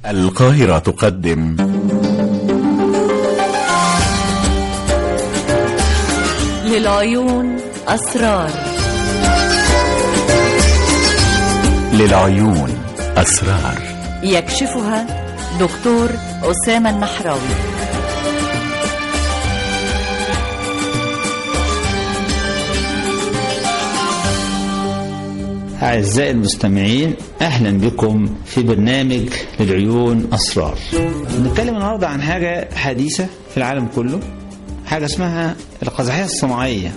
القاهرة تقدم للعيون أسرار للعيون أسرار يكشفها دكتور أسامة النحراوي أعزائي المستمعين أهلا بكم في برنامج للعيون أسرار نتكلم النهاردة عن حاجة حديثة في العالم كله حاجة اسمها القزحية الصناعية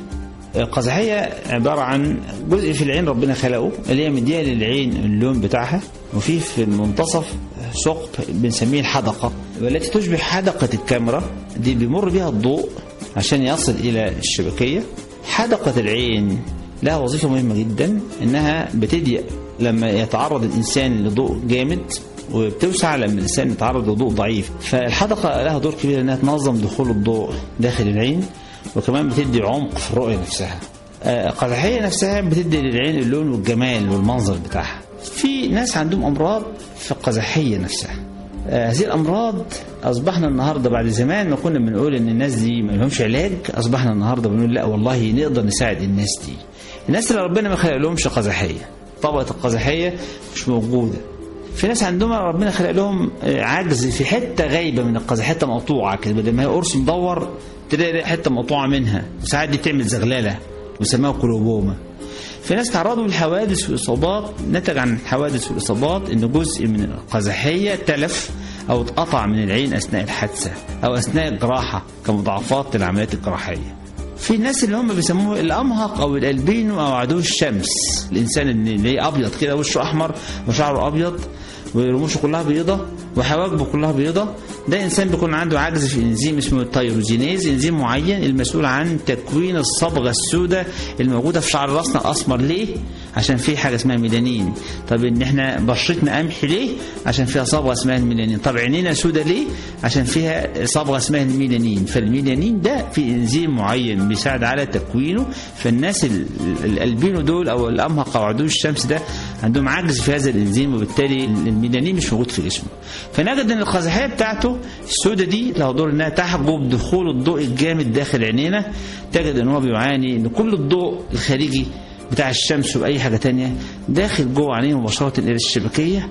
القزحية عبارة عن جزء في العين ربنا خلقه اللي هي مديها للعين اللون بتاعها وفي في المنتصف ثقب بنسميه الحدقة والتي تشبه حدقة الكاميرا دي بيمر بها الضوء عشان يصل إلى الشبكية حدقة العين لها وظيفة مهمة جدا إنها بتضيق لما يتعرض الإنسان لضوء جامد وبتوسع لما الإنسان يتعرض لضوء ضعيف فالحدقة لها دور كبير إنها تنظم دخول الضوء داخل العين وكمان بتدي عمق في الرؤية نفسها القزحية نفسها بتدي للعين اللون والجمال والمنظر بتاعها في ناس عندهم أمراض في القزحية نفسها هذه الامراض اصبحنا النهارده بعد زمان ما كنا بنقول ان الناس دي ما لهمش علاج اصبحنا النهارده بنقول لا والله نقدر نساعد الناس دي الناس اللي ربنا ما خلق لهمش قزحيه طبقه القزحيه مش موجوده في ناس عندهم ربنا خلق لهم عجز في حته غايبه من القزحيه حته مقطوعه كده بدل ما هي قرص مدور تلاقي حته مقطوعه منها وساعات دي تعمل زغلله ويسموها كلوبوما في ناس تعرضوا للحوادث والاصابات نتج عن الحوادث والاصابات ان جزء من القزحيه تلف او اتقطع من العين اثناء الحادثه او اثناء الجراحه كمضاعفات للعمليات الجراحيه. في الناس اللي هم بيسموه الامهق او الالبينو او عدو الشمس الانسان اللي هي ابيض كده وشه احمر وشعره ابيض ورموشه كلها بيضة وحواجبه كلها بيضة ده إنسان بيكون عنده عجز في إنزيم اسمه التيروزينيز إنزيم معين المسؤول عن تكوين الصبغة السوداء الموجودة في شعر راسنا الأسمر ليه؟ عشان في حاجة اسمها ميلانين طب إن إحنا بشرتنا قمح ليه؟ عشان فيها صبغة اسمها الميلانين طب عينينا سوداء ليه؟ عشان فيها صبغة اسمها الميلانين فالميلانين ده في إنزيم معين بيساعد على تكوينه فالناس الألبينو دول أو الأمهق أو عدو الشمس ده عندهم عجز في هذا الإنزيم وبالتالي الميلانين مش موجود في جسمه فنجد ان القزحيه بتاعته السودة دي له دور انها تحجب دخول الضوء الجامد داخل عينينا تجد ان هو بيعاني ان كل الضوء الخارجي بتاع الشمس واي حاجه تانية داخل جوه عينيه مباشره الى الشبكيه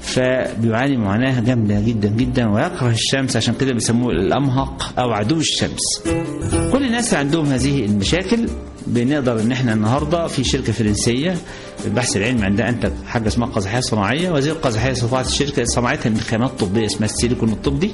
فبيعاني معاناة جامدة جدا جدا ويكره الشمس عشان كده بيسموه الأمهق أو عدو الشمس كل الناس اللي عندهم هذه المشاكل بنقدر ان احنا النهارده في شركه فرنسيه البحث العلمي عندها انتج حاجه اسمها قزحيه صناعيه وهذه القزحيه صناعه الشركه صنعتها من خامات طبيه اسمها السيليكون الطبي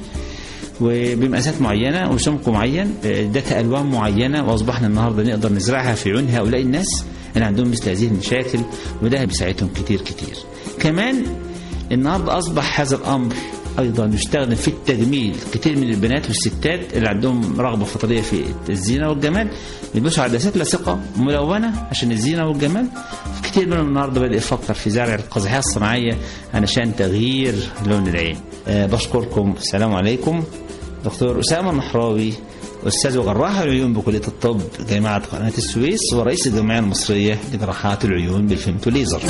وبمقاسات معينه وسمك معين ذات الوان معينه واصبحنا النهارده نقدر نزرعها في عيون هؤلاء الناس اللي عندهم مثل هذه المشاكل وده بيساعدهم كتير كتير. كمان النهارده اصبح هذا الامر ايضا يستخدم في التجميل كتير من البنات والستات اللي عندهم رغبه فطريه في الزينه والجمال بيلبسوا عدسات لاصقه ملونه عشان الزينه والجمال كتير منهم النهارده بدا يفكر في زرع القزحيه الصناعيه علشان تغيير لون العين أه بشكركم السلام عليكم دكتور اسامه النحراوي استاذ وجراح العيون بكليه الطب جامعه قناه السويس ورئيس الجمعيه المصريه لجراحات العيون بالفيمتو ليزر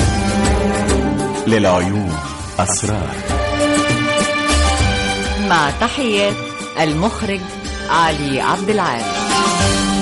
للعيون أسرار مع تحيات المخرج علي عبد العال